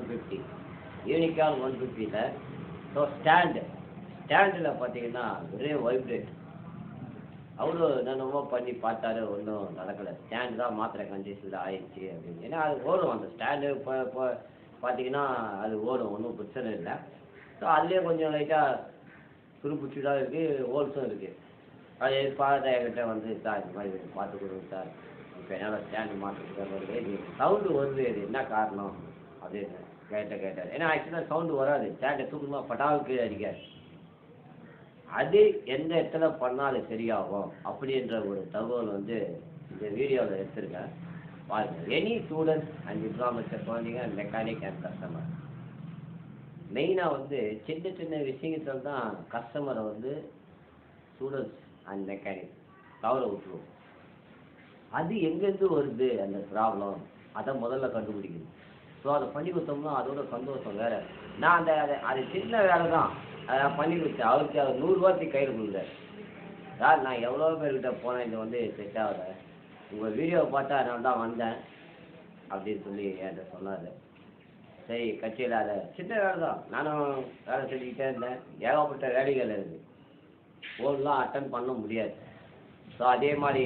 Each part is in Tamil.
ஃபிஃப்டி யூனிகார்ன் ஒன் ஃபிஃப்டியில் ஸோ ஸ்டாண்டு ஸ்டாண்டில் பார்த்தீங்கன்னா ஒரே வைப்ரேட் அவ்வளோ என்னென்னமோ பண்ணி பார்த்தாரு ஒன்றும் நடக்கலை ஸ்டாண்டு தான் மாத்திரை கண்டிஷனில் ஆயிடுச்சு அப்படின்னு ஏன்னா அது ஓடும் அந்த ஸ்டாண்டு இப்போ இப்போ பார்த்தீங்கன்னா அது ஓடும் ஒன்றும் பிரச்சனை இல்லை ஸோ அதுலேயே கொஞ்சம் லைட்டாக துருப்பிச்சுதான் இருக்குது ஹோல்ஸும் இருக்குது அது பார்த்த என்கிட்ட வந்து சார் இந்த மாதிரி கொஞ்சம் பார்த்து கொடுங்க சார் இப்போ என்னால் ஸ்டாண்டு மாற்றுறதுக்கு வருது இது சவுண்டு வருது இது என்ன காரணம் அப்படின்னு கேட்ட கேட்டார் ஏன்னா ஆக்சுவலாக சவுண்டு வராது ஸ்டாண்டை தூக்கமாக பட்டாவுக்கு அடிக்காது அது எந்த இடத்துல பண்ணால் அது சரியாகும் அப்படின்ற ஒரு தகவல் வந்து இந்த வீடியோவில் எடுத்திருக்கேன் பாருங்க எனி ஸ்டூடெண்ட்ஸ் அண்ட் டிப்ளாமேட் குழந்தைங்க அண்ட் மெக்கானிக் அண்ட் கஸ்டமர் மெயினாக வந்து சின்ன சின்ன விஷயங்கள் தான் கஸ்டமரை வந்து ஸ்டூடெண்ட்ஸ் அண்ட் மெக்கானிக் தவற விட்டுருவோம் அது எங்கேருந்து வருது அந்த ப்ராப்ளம் அதை முதல்ல கண்டுபிடிக்கணும் ஸோ அதை பண்ணி கொடுத்தோம்னா அதோட சந்தோஷம் வேறு நான் அந்த அது அது சின்ன வேலை தான் அதை பண்ணி கொடுத்தேன் அவருக்கு அவர் நூறுரூவாய்க்கு கையில் கொடுக்குறாரு சார் நான் எவ்வளோ பேர்கிட்ட போனேன் இது வந்து செட் ஆகல உங்கள் வீடியோவை பார்த்தா அதனால தான் வந்தேன் அப்படின்னு சொல்லி என்கிட்ட சொன்னார் சரி கட்சியில் அதை சின்ன வேலை தான் நானும் வேலை செஞ்சுக்கிட்டே இருந்தேன் ஏகப்பட்ட வேலைகள் இருக்குது ஃபோன்லாம் அட்டன் பண்ண முடியாது ஸோ அதே மாதிரி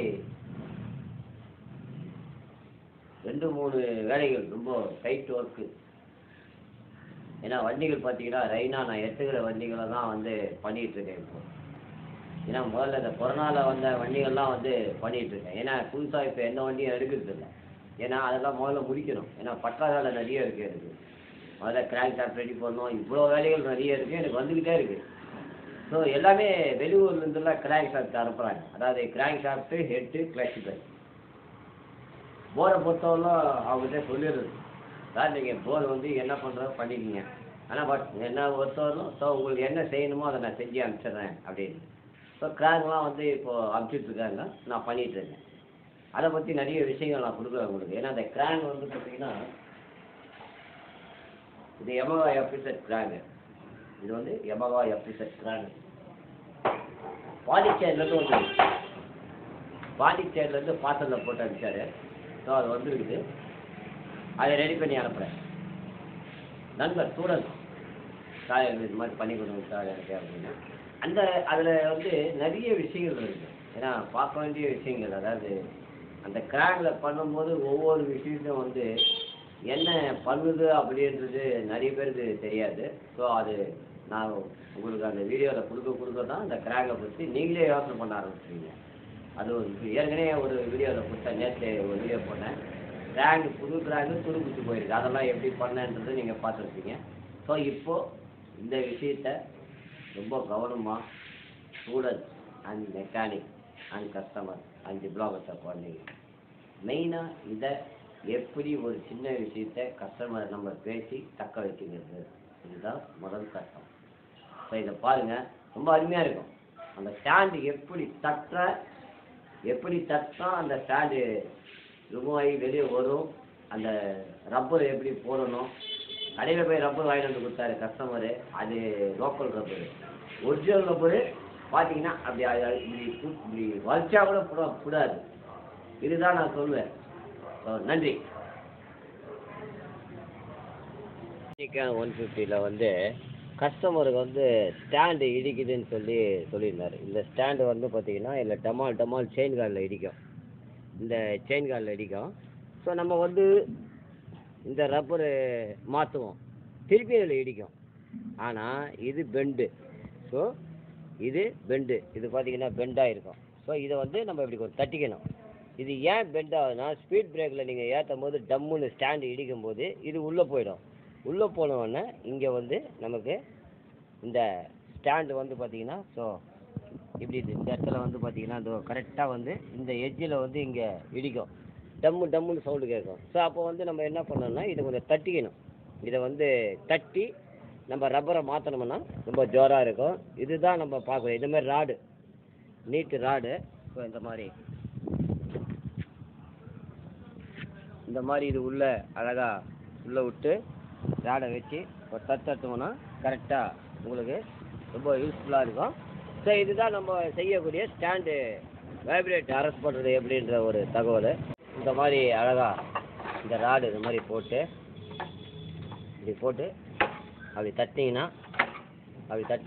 ரெண்டு மூணு வேலைகள் ரொம்ப டைட் ஒர்க்கு ஏன்னா வண்டிகள் பார்த்தீங்கன்னா ரைனா நான் எடுத்துக்கிற வண்டிகளை தான் வந்து பண்ணிகிட்டு இருக்கேன் இப்போ ஏன்னா முதல்ல இந்த கொரோனாவில் வந்த வண்டிகள்லாம் வந்து பண்ணிகிட்டு இருக்கேன் ஏன்னா புதுசாக இப்போ எந்த வண்டியும் எடுக்கிறது இல்லை ஏன்னா அதெல்லாம் முதல்ல முடிக்கணும் ஏன்னா பட்டா வேலை நிறைய இருக்குது எனக்கு முதல்ல கிராங்க் டாப் ரெடி பண்ணணும் இவ்வளோ வேலைகள் நிறைய இருக்குது எனக்கு வந்துக்கிட்டே இருக்குது ஸோ எல்லாமே வெளியூர்லேருந்துலாம் கிராங்க் ஷாப்க்கு அனுப்புகிறாங்க அதாவது crank shaft head clutch back போரை பொறுத்தவரைலாம் அவங்ககிட்ட சொல்லிடுறது சார் நீங்கள் போர் வந்து என்ன பண்ணுறதோ பண்ணிக்கிங்க ஆனால் பட் என்ன பொறுத்தவரைக்கும் ஸோ உங்களுக்கு என்ன செய்யணுமோ அதை நான் செஞ்சு அனுப்பிச்சிடுறேன் அப்படின்னு ஸோ கிராங்க்லாம் வந்து இப்போது அனுப்பிச்சிட்ருக்காங்க நான் பண்ணிகிட்ருக்கேன் அதை பற்றி நிறைய விஷயங்கள் நான் கொடுக்குறேன் உங்களுக்கு ஏன்னா அந்த கிராங்க் வந்து பார்த்தீங்கன்னா இது எமகா எஃபிசெட் கிராங்கு இது வந்து எமகா எஃபிசெட் கிராங்கு பாண்டிச்சேரிலேருந்து வந்து பாண்டிச்சேரிலேருந்து பார்சலில் போட்டு அனுப்பிச்சாரு ஸோ அது வந்துருக்குது அதை ரெடி பண்ணி அனுப்புகிறேன் நண்பர் ஸ்டூடெண்ட் சார் எனக்கு இது மாதிரி பண்ணி கொடுங்க சார் எனக்கு அப்படின்னு அந்த அதில் வந்து நிறைய விஷயங்கள் இருக்குது ஏன்னா பார்க்க வேண்டிய விஷயங்கள் அதாவது அந்த கிராங்கில் பண்ணும்போது ஒவ்வொரு விஷயத்தையும் வந்து என்ன பண்ணுது அப்படின்றது நிறைய பேருக்கு தெரியாது ஸோ அது நான் உங்களுக்கு அந்த வீடியோவில் கொடுக்க கொடுக்க தான் அந்த கிராங்கை பற்றி நீங்களே யோசனை பண்ண ஆரம்பிச்சிருங்க அது ஒரு இது ஏற்கனவே ஒரு வீடியோவில் கொடுத்தேன் நேற்று ஒரு வீடியோ போட்டேன் கிராங்கு புது கிராங்கு துருப்பிச்சு போயிருக்கு அதெல்லாம் எப்படி பண்ணேன்றதை நீங்கள் பார்த்துருப்பீங்க ஸோ இப்போது இந்த விஷயத்த ரொம்ப கவனமாக students and mechanic and customer and டிப்ளாமர்ஸை குழந்தைங்க மெயினாக இதை எப்படி ஒரு சின்ன விஷயத்த கஸ்டமரை நம்ம பேசி தக்க வைக்கிறது இதுதான் முதல் கஷ்டம் ஸோ இதை பாருங்கள் ரொம்ப அருமையாக இருக்கும் அந்த ஸ்டாண்டு எப்படி தட்டுற எப்படி தட்டினா அந்த ஸ்டாண்டு ரிமூவ் ஆகி வெளியே வரும் அந்த ரப்பர் எப்படி போடணும் கடையில் போய் ரப்பர் வாங்கிட்டு வந்து கொடுத்தாரு கஸ்டமரு அது லோக்கல் ரப்பரு ஒரிஜினல் ரப்பரு பார்த்தீங்கன்னா அப்படி அது அது இப்படி கு- இப்படி வலிச்சா கூட புட கூடாது இதுதான் நான் சொல்லுவேன் ஸோ நன்றி ஒன் ஃபிஃப்டியில் வந்து கஸ்டமருக்கு வந்து ஸ்டாண்டு இடிக்குதுன்னு சொல்லி சொல்லியிருந்தார் இந்த ஸ்டாண்டு வந்து பார்த்தீங்கன்னா இல்லை டமால் டமால் செயின் கார்டில் இடிக்கும் இந்த செயின் கார்டில் இடிக்கும் ஸோ நம்ம வந்து இந்த ரப்பரு மாற்றுவோம் திருப்பி இதில் இடிக்கும் ஆனால் இது பெண்டு ஸோ இது பெண்டு இது பார்த்தீங்கன்னா பெண்டாக இருக்கும் ஸோ இதை வந்து நம்ம இப்படி கொஞ்சம் தட்டிக்கணும் இது ஏன் பெண்ட் ஆகுதுன்னா ஸ்பீட் பிரேக்கில் நீங்கள் ஏற்றும் போது டம்முன்னு ஸ்டாண்டு இடிக்கும் போது இது உள்ளே போயிடும் உள்ளே போன உடனே இங்கே வந்து நமக்கு இந்த ஸ்டாண்டு வந்து பார்த்தீங்கன்னா ஸோ இப்படி இது இந்த இடத்துல வந்து பார்த்தீங்கன்னா இந்த கரெக்டாக வந்து இந்த எட்ஜில் வந்து இங்கே இடிக்கும் டம்மு டம்முன்னு சவுண்டு கேட்கும் ஸோ அப்போ வந்து நம்ம என்ன பண்ணணும்னா இதை கொஞ்சம் தட்டிக்கணும் இதை வந்து தட்டி நம்ம ரப்பரை மாற்றணும்னா ரொம்ப ஜோராக இருக்கும் இதுதான் நம்ம பார்க்கணும் இந்த மாதிரி ராடு நீட்டு ராடு ஸோ இந்த மாதிரி இந்த மாதிரி இது உள்ள அழகாக உள்ளே விட்டு ராடை வச்சு ஒரு தட்டு தட்டுவோம்னா கரெக்டாக உங்களுக்கு ரொம்ப யூஸ்ஃபுல்லாக இருக்கும் ஸோ இதுதான் நம்ம செய்யக்கூடிய ஸ்டாண்டு வைப்ரேட் அரெஸ்ட் பண்ணுறது எப்படின்ற ஒரு தகவல் இந்த மாதிரி அழகாக இந்த ராடு இது மாதிரி போட்டு இப்படி போட்டு அப்படி தட்டினீங்கன்னா அப்படி தட்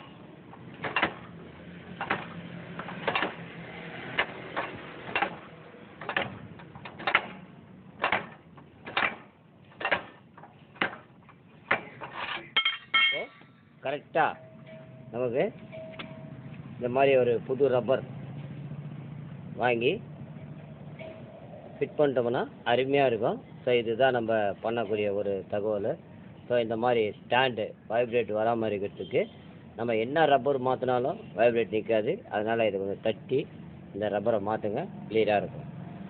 கரெக்டாக நமக்கு இந்த மாதிரி ஒரு புது ரப்பர் வாங்கி ஃபிட் பண்ணிட்டோம்னா அருமையாக இருக்கும் ஸோ இதுதான் நம்ம பண்ணக்கூடிய ஒரு தகவல் ஸோ இந்த மாதிரி ஸ்டாண்டு வைப்ரேட் வராமல் இருக்கிறதுக்கு நம்ம என்ன ரப்பர் மாற்றினாலும் வைப்ரேட் நிற்காது அதனால் இதை கொஞ்சம் தட்டி இந்த ரப்பரை மாற்றுங்க கிளியராக இருக்கும்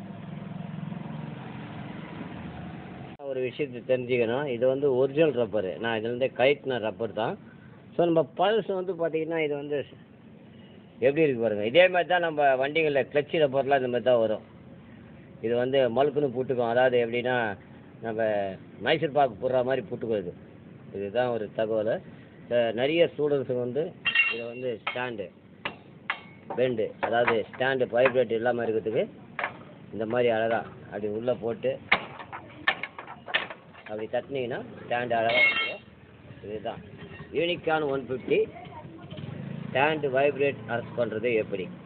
ஒரு விஷயத்தை தெரிஞ்சுக்கணும் இது வந்து ஒரிஜினல் ரப்பரு நான் இதுலேருந்து கயிட்டின ரப்பர் தான் ஸோ நம்ம பல்ஸ் வந்து பார்த்திங்கன்னா இது வந்து எப்படி இருக்கு பாருங்கள் இதே மாதிரி தான் நம்ம வண்டிகளில் கிளச்சி ரப்பர்லாம் இந்த மாதிரி தான் வரும் இது வந்து மழுக்குன்னு புட்டுக்கும் அதாவது எப்படின்னா நம்ம மைசூர் பாக்கு போடுற மாதிரி புட்டுக்கும் இது இதுதான் ஒரு தகவல் அஹ் நிறைய ஸ்டூடெண்ட்ஸுக்கு வந்து இதை வந்து ஸ்டாண்டு பெண்டு அதாவது ஸ்டாண்டு வைப்ரேட் இல்லாமல் இருக்கிறதுக்கு இந்த மாதிரி அழகாக அப்படி உள்ளே போட்டு அப்படி தட்டினீங்கன்னா ஸ்டாண்டு அழகாக வந்துடும் இதுதான் unicorn one fifty stand vibrate arrest பண்ணுறது எப்படி